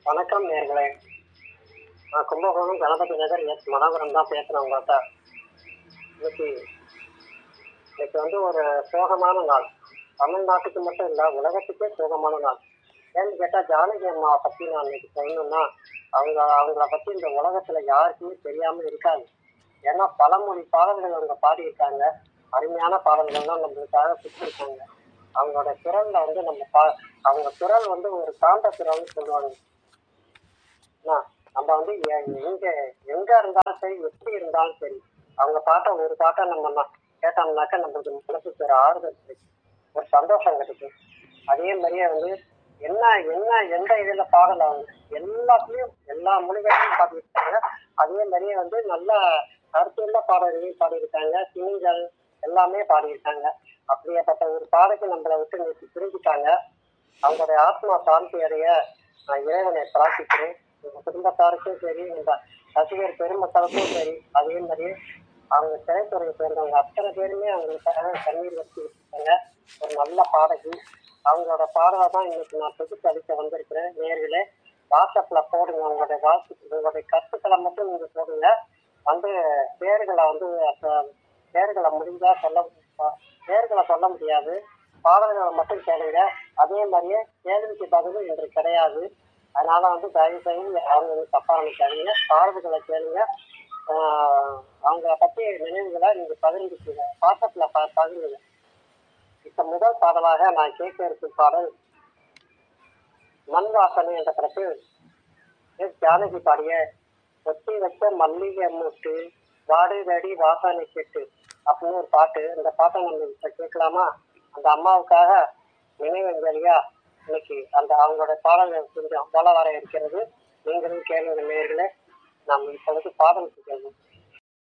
வணக்கம் நேர்களே நான் கும்பகோணம் கணபதி நகர் எஸ் மனோகரம் தான் பேசுகிறேன் உங்கள்கிட்ட இன்னைக்கு இன்னைக்கு வந்து ஒரு சோகமான நாள் தமிழ்நாட்டுக்கு மட்டும் இல்லை உலகத்துக்கே சோகமான நாள் ஏன்னு கேட்டால் ஜானகி அம்மாவை பற்றி நான் இன்னைக்கு சொல்லணும்னா அவங்க அவங்கள பற்றி இந்த உலகத்தில் யாருக்குமே தெரியாமல் இருக்காது ஏன்னா பலமொழி பாடல்கள் அவங்க பாடியிருக்காங்க அருமையான பாடல்கள்லாம் நம்மளுக்காக கொடுத்துருக்காங்க அவங்களோட குரல்ல வந்து நம்ம பா அவங்க குரல் வந்து ஒரு காந்த குரல்னு சொல்லுவாங்க என்ன, நம்ம வந்து எ- எங்க எங்க இருந்தாலும் சரி எப்படி இருந்தாலும் சரி அவங்க பாட்டை ஒரு பாட்டை நம்ம ந- கேட்டோம்னாக்க நம்மளுக்கு மனசுக்கு ஒரு ஆறுதல் கிடைக்கும் ஒரு சந்தோஷம் கிடைக்கும் அதே மாதிரியே வந்து என்ன என்ன எந்த இதுல பாடல அவங்க எல்லாத்துலயும் எல்லா மொழிகளிலும் பாடியிருக்காங்க அதே மாதிரியே வந்து நல்ல கருத்துள்ள பாடல்களையும் பாடியிருக்காங்க சிங்கிள் எல்லாமே பாடியிருக்காங்க அப்படியேப்பட்ட ஒரு பாடலுக்கு நம்மளை விட்டு நேற்று பிரிஞ்சுட்டாங்க அவங்களுடைய ஆத்மா சாந்தி அடைய நான் இறைவனை பிரார்த்திக்கிறேன் உங்க குடும்பத்தாருக்கும் சரி இந்த ரசிகர் பெருமக்களுக்கும் சரி அதே மாதிரி அவங்க திரைத்துறையை சேர்ந்தவங்க அத்தனை பேருமே அவங்களுக்காக கண்ணீர் வச்சுருக்காங்க ஒரு நல்ல பாடகி அவங்களோட பாடலை தான் இன்னைக்கு நான் தொகுத்து அளிக்க வந்திருக்கிறேன் நேர்களே வாட்ஸ்அப்ல போடுங்க உங்களுடைய வாழ்த்து உங்களுடைய கருத்துக்களை மட்டும் நீங்க போடுங்க வந்து பேர்களை வந்து அப்ப- பேர்களை முடிஞ்சா சொல்ல பேர்களை சொல்ல முடியாது பாடல்களை மட்டும் கேளுங்க அதே மாதிரியே கேள்விக்கு பதிலும் இன்று கிடையாது அதனால வந்து தயவு செய்து அவங்க வந்து தப்பா நினைக்காதீங்க பாடல்களை கேளுங்க ஆஹ் அவங்கள பத்தி நினைவுகளை நீங்க பகிர்ந்துக்குங்க வாட்ஸ்அப்ல ப பகிர்ந்துங்க இப்ப முதல் பாடலாக நான் கேட்க இருக்கும் பாடல் மண் வாசனை என்ற படத்தில் எஸ் ஜானகி பாடிய ஒத்தி வச்ச மல்லிகை மூட்டு வாடுதடி வாசனை கேட்டு அப்படின்னு ஒரு பாட்டு இந்த பாட்டை நம்ம இப்ப கேட்கலாமா அந்த அம்மாவுக்காக நினைவஞ்சலியா இன்னைக்கு அந்த அவங்களோட பாடல்கள் கொஞ்சம் வள வர இருக்கிறது நீங்களும் கேளுங்க நேர்களே நாம் இப்பொழுது பாடல் கேட்கணும்